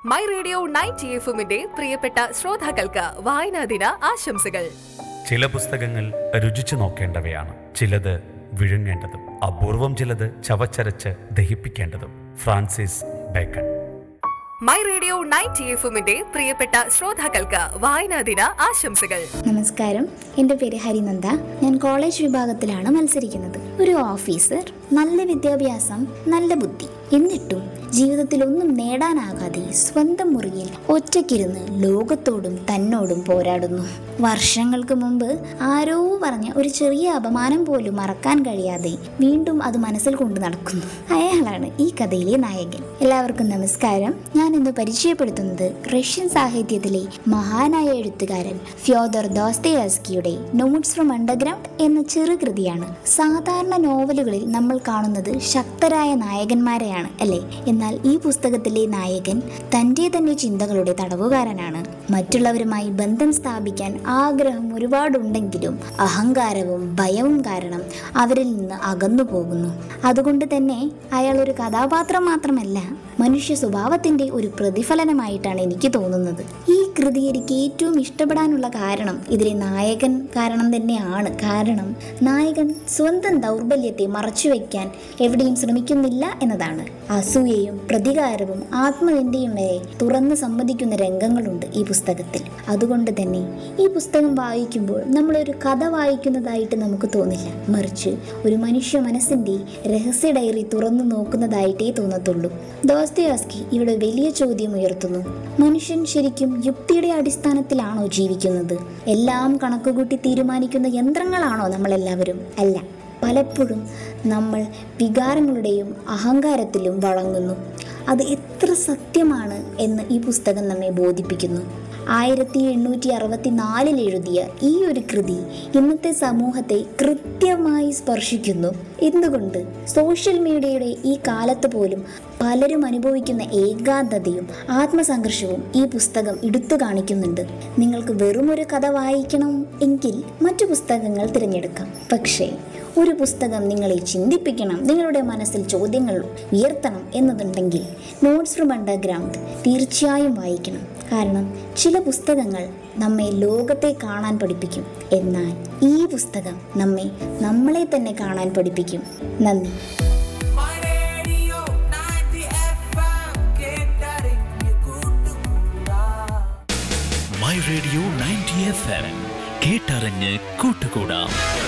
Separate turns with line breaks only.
my radio ninety എഫുമിന്റെ പ്രിയപ്പെട്ട ശ്രോതാക്കൾക്ക് വായനാ ദിന ആശംസകൾ
ചില പുസ്തകങ്ങൾ രുചിച്ചു നോക്കേണ്ടവയാണ് ചിലത് വിഴുങ്ങേണ്ടതും അപൂർവം ചിലത് ചവച്ചരച്ച് ദഹിപ്പിക്കേണ്ടതും Francis Bacon
my radio ninety എഫുമിന്റെ പ്രിയപ്പെട്ട ശ്രോതാക്കൾക്ക് വായനാ ദിന ആശംസകൾ
നമസ്കാരം എൻ്റെ പേര് ഹരിനന്ദ ഞാൻ കോളേജ് വിഭാഗത്തിലാണ് മത്സരിക്കുന്നത് ഒരു ഓഫീസർ നല്ല വിദ്യാഭ്യാസം നല്ല ബുദ്ധി എന്നിട്ടും ജീവിതത്തിൽ ഒന്നും നേടാനാകാതെ സ്വന്തം മുറിയിൽ ഒറ്റയ്ക്കിരുന്ന് ലോകത്തോടും തന്നോടും പോരാടുന്നു വർഷങ്ങൾക്ക് മുമ്പ് ആരോ പറഞ്ഞ ഒരു ചെറിയ അപമാനം പോലും മറക്കാൻ കഴിയാതെ വീണ്ടും അത് മനസ്സിൽ കൊണ്ട് നടക്കുന്നു അയാളാണ് ഈ കഥയിലെ നായകൻ എല്ലാവർക്കും നമസ്കാരം ഞാൻ ഇന്ന് പരിചയപ്പെടുത്തുന്നത് റഷ്യൻ സാഹിത്യത്തിലെ മഹാനായ എഴുത്തുകാരൻ ഫ്യോദർ ദോസ്തയാസ്കിയുടെ നോട്ട്സ് ഫ്രം അണ്ടർഗ്രൗണ്ട് എന്ന ചെറുകൃതിയാണ് സാധാരണ നോവലുകളിൽ നമ്മൾ കാണുന്നത് ശക്തരായ നായകന്മാരെയാണ് അല്ലേ എന്നാൽ ഈ പുസ്തകത്തിലെ നായകൻ തൻ്റെ തന്നെ ചിന്തകളുടെ തടവുകാരനാണ് മറ്റുള്ളവരുമായി ബന്ധം സ്ഥാപിക്കാൻ ആഗ്രഹം ഒരുപാടുണ്ടെങ്കിലും അഹങ്കാരവും ഭയവും കാരണം അവരിൽ നിന്ന് അകന്നു പോകുന്നു അതുകൊണ്ട് തന്നെ അയാൾ ഒരു കഥാപാത്രം മാത്രമല്ല മനുഷ്യ സ്വഭാവത്തിൻ്റെ ഒരു പ്രതിഫലനമായിട്ടാണ് എനിക്ക് തോന്നുന്നത് ഈ കൃതി എനിക്ക് ഏറ്റവും ഇഷ്ടപ്പെടാനുള്ള കാരണം ഇതിലെ നായകൻ കാരണം തന്നെയാണ് കാരണം നായകൻ സ്വന്തം ദൗർബല്യത്തെ മറച്ചുവെക്കാൻ എവിടെയും ശ്രമിക്കുന്നില്ല എന്നതാണ് അസൂയയും പ്രതികാരവും ആത്മനിന്ദയും വരെ തുറന്ന് സമ്മതിക്കുന്ന രംഗങ്ങളുണ്ട് ഈ പുസ്തകത്തിൽ അതുകൊണ്ട് തന്നെ ഈ പുസ്തകം വായിക്കുമ്പോൾ നമ്മളൊരു കഥ വായിക്കുന്നതായിട്ട് നമുക്ക് തോന്നില്ല മറിച്ച് ഒരു മനുഷ്യ മനസ്സിൻ്റെ രഹസ്യ ഡയറി തുറന്നു നോക്കുന്നതായിട്ടേ തോന്നത്തുള്ളൂ ദോസ്തയാസ്കി ഇവിടെ വലിയ ചോദ്യം ഉയർത്തുന്നു മനുഷ്യൻ ശരിക്കും യുക്തിയുടെ അടിസ്ഥാനത്തിലാണോ ജീവിക്കുന്നത് എല്ലാം കണക്കുകൂട്ടി തീരുമാനിക്കുന്ന യന്ത്രങ്ങളാണോ നമ്മളെല്ലാവരും അല്ല പലപ്പോഴും നമ്മൾ വികാരങ്ങളുടെയും അഹങ്കാരത്തിലും വഴങ്ങുന്നു അത് എത്ര സത്യമാണ് എന്ന് ഈ പുസ്തകം നമ്മെ ബോധിപ്പിക്കുന്നു ആയിരത്തി എണ്ണൂറ്റി അറുപത്തി നാലിൽ എഴുതിയ ഈ ഒരു കൃതി ഇന്നത്തെ സമൂഹത്തെ കൃത്യമായി സ്പർശിക്കുന്നു എന്തുകൊണ്ട് സോഷ്യൽ മീഡിയയുടെ ഈ കാലത്ത് പോലും പലരും അനുഭവിക്കുന്ന ഏകാന്തതയും ആത്മസംഘർഷവും ഈ പുസ്തകം എടുത്തു കാണിക്കുന്നുണ്ട് നിങ്ങൾക്ക് വെറും ഒരു കഥ വായിക്കണം എങ്കിൽ മറ്റു പുസ്തകങ്ങൾ തിരഞ്ഞെടുക്കാം പക്ഷേ ഒരു പുസ്തകം നിങ്ങളെ ചിന്തിപ്പിക്കണം നിങ്ങളുടെ മനസ്സിൽ ചോദ്യങ്ങൾ ഉയർത്തണം എന്നതുണ്ടെങ്കിൽ നോട്ട്സ് ഫ്രം അണ്ടർഗ്രൗണ്ട് തീർച്ചയായും വായിക്കണം കാരണം ചില പുസ്തകങ്ങൾ നമ്മെ ലോകത്തെ കാണാൻ പഠിപ്പിക്കും എന്നാൽ ഈ പുസ്തകം നമ്മെ നമ്മളെ തന്നെ കാണാൻ പഠിപ്പിക്കും നന്ദി
My radio 90 FM കേട്ടറിഞ്ഞ് കൂട്ടുകൂടാ
my radio ninety F M കേട്ടറിഞ്ഞ് കൂട്ടുകൂടാം